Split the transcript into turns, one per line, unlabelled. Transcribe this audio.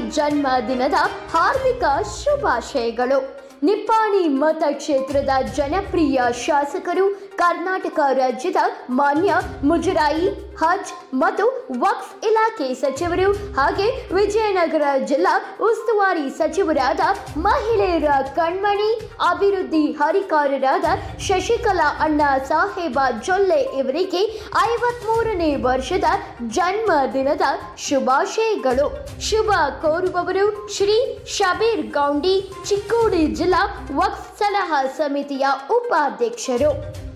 ಜನ್ಮದಿನದ ಹಾರ್ದಿಕ ಶುಭಾಶಯಗಳು ನಿಪ್ಪಾಣಿ ಮತಕ್ಷೇತ್ರದ ಜನಪ್ರಿಯ ಶಾಸಕರು ಕರ್ನಾಟಕ ರಾಜ್ಯದ ಮಾನ್ಯ ಮುಜರಾಯಿ ಹಜ್ ಮತ್ತು ವಕ್ಫ್ ಇಲಾಖೆ ಸಚಿವರು ಹಾಗೆ ವಿಜಯನಗರ ಜಿಲ್ಲಾ ಉಸ್ತುವಾರಿ ಸಚಿವರಾದ ಮಹಿಳೆಯರ ಕಣ್ಮಣಿ ಅಭಿವೃದ್ಧಿ ಹರಿಕಾರರಾದ ಶಶಿಕಲಾ ಅಣ್ಣ ಸಾಹೇಬ ಜೊಲ್ಲೆ ಇವರಿಗೆ ಐವತ್ಮೂರನೇ ವರ್ಷದ ಜನ್ಮದಿನದ ಶುಭಾಶಯಗಳು ಶುಭ ಕೋರುವವರು ಶ್ರೀ ಶಬೀರ್ ಗೌಂಡಿ ಚಿಕ್ಕೋಡಿ ಜಿಲ್ಲಾ ವಕ್ಫ್ ಸಲಹಾ ಸಮಿತಿಯ ಉಪಾಧ್ಯಕ್ಷರು